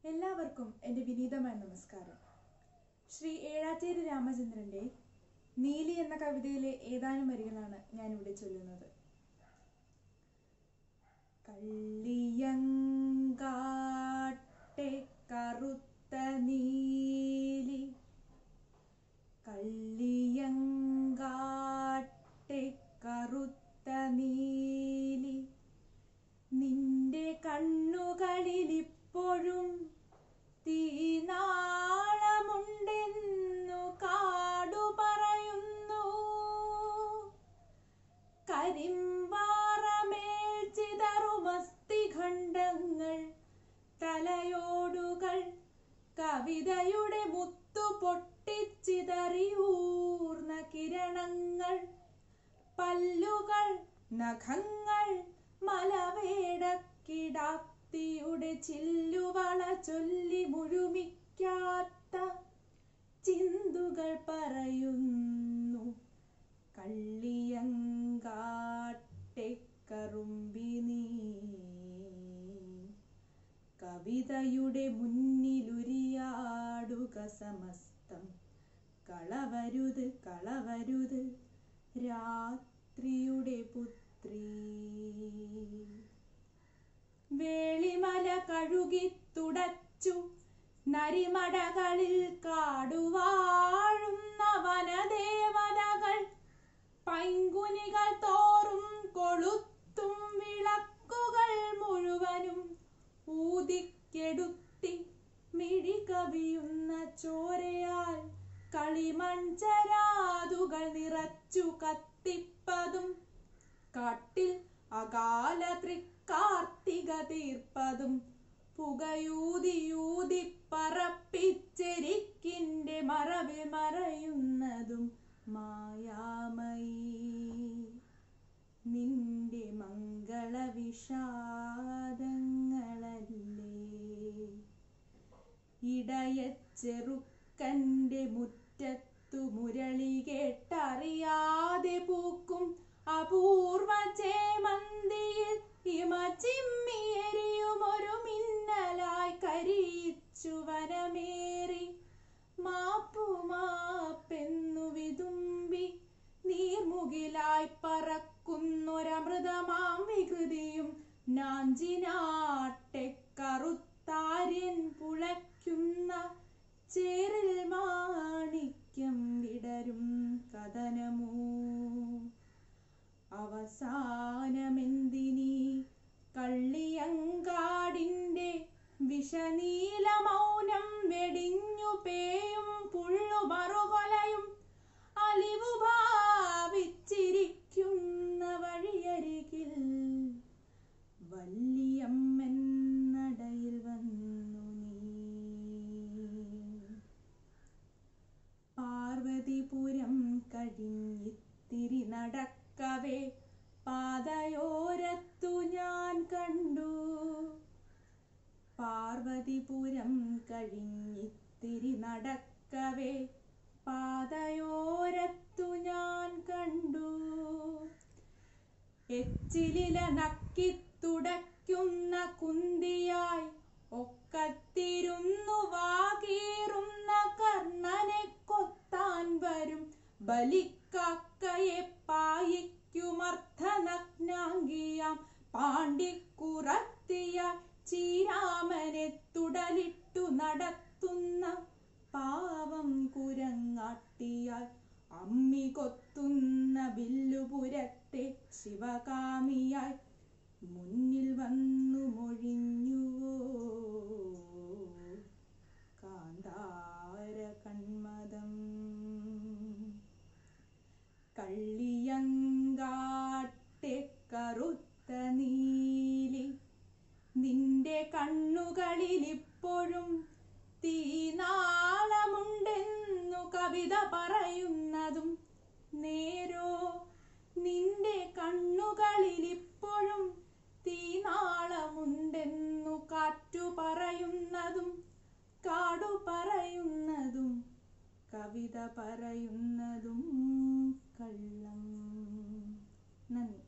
എല്ലാവർക്കും എൻ്റെ വിനീതമായ നമസ്കാരം ശ്രീ ഏഴാറ്റേരി രാമചന്ദ്രൻ്റെ നീലി എന്ന കവിതയിലെ ഏതാനും വരികളാണ് ഞാൻ ഇവിടെ ചൊല്ലുന്നത് കള്ളിയങ്കാട്ടെ കറുത്ത നീലി കള്ളിയങ്കാട്ടെ കറുത്ത നീലി നിന്റെ കണ്ണുകളിലിപ്പോഴും തീനാളമുണ്ടെന്നു കാടു പറയുന്നു കരിമ്പാറമേൽ ചിതറുമസ്തിഖണ്ഡങ്ങൾ തലയോടുകൾ കവിതയുടെ മുത്തു പൊട്ടിച്ചിതറിയൂർന്ന കിരണങ്ങൾ പല്ലുകൾ നഖങ്ങൾ മലവേടക്കിടാത്തിയുടെ ചില്ലുവള ചൊല്ലി മുഴുമിക്കാത്ത ചിന്തുകൾ പറയുന്നു കള്ളിയങ്കാട്ടെ കറുമ്പി നീ കവിതയുടെ മുന്നിലുരിയാടുക സമസ്തം കളവരുത് കളവരുത് രാത്രിയുടെ പുത്രി വേളിമല കഴുകി തുടച്ചു നരിമടകളിൽ കാടുവാഴുന്ന വനദേവതകൾ പൈങ്കുനികൾ തോറും കൊളുത്തും വിളക്കുകൾ മുഴുവനും ഊതിക്കെടുത്തി മിഴി കവിയുന്ന ചോരയാൽ കളിമൺചരാതുകൾ നിറച്ചു കത്തിപ്പതും കാട്ടിൽ അകാല തൃക്കാർത്തിക തീർപ്പതും പുകയൂതിയൂതി പറപ്പിച്ചെരിക്കിന്റെ മറവിൽ മറയുന്നതും മായാമയി നിന്റെ മംഗള വിഷാദങ്ങളല്ലേ ഇടയച്ചെറുക്കന്റെ മുറ്റത്തു മുരളി കേട്ടറിയാതെ പൂക്കും അപൂർവ ചേമന്തിയിൽ ഇമ ചിമ്മിയെരിയുമൊരു മിന്നലായി കരിയിച്ചു വനമേറി മാപ്പു മാപ്പെന്നു വിതുമ്പി നീർമുകിലായി പറക്കുന്നൊരമൃതമാം വികൃതിയും നാഞ്ചിനാട്ടെ കറുത്താര്യൻ പുളയ്ക്കുന്ന ചേറിൽ മാണിക്യം വിടരും കഥനമോ അവസാനമെന്തിനീ കള്ളിയങ്കാടിന്റെ വിഷനീല മൗനം വെടിഞ്ഞു പേയും പുള്ളു മറുകൊലയും അലിവു ഭാവിച്ചിരിക്കുന്ന വഴിയരികിൽ വല്ലിയമ്മൻ നടയിൽ വന്നു നീ പാർവതിപുരം കഴിഞ്ഞിത്തിരി നടക്കവേ പാതയോരത്തു ഞാൻ കണ്ടു പാർവതിപുരം കഴിഞ്ഞിത്തിരി നടക്കവേ പാതയോരത്തു ഞാൻ കണ്ടു എച്ചിലില നക്കിത്തുടയ്ക്കുന്ന കുന്തിയായി ഒക്കത്തിരുന്നു വാകീറുന്ന കർണനെ കൊത്താൻ വരും ബലിക്കാക്കയെ പായിക്കുമർത്ഥനഗ്നാംഗിയാം പാണ്ടിക്കുറത്തിയ ചീരാമനെ തുടലിട്ടു നടത്തുന്ന പാവം കുരങ്ങാട്ടിയാൽ അമ്മി കൊത്തുന്ന വില്ലുപുരത്തെ ശിവകാമിയായി മുന്നിൽ വന്നു മൊഴിഞ്ഞുവോ കാന്താര കൺമദം കള്ളിയങ്കാട്ടെ കറുത്ത നീലി നിന്റെ കണ്ണുകളിലിപ്പോഴും തീനാളമുണ്ടെന്നു കവിത പറയുന്നതും നേരോ നിന്റെ കണ്ണുകളിലിപ്പോഴും തീനാളമുണ്ടെന്നു കാറ്റു പറയുന്നതും കാടു പറയുന്നതും കവിത പറയുന്നതും കള്ളം നന്ദി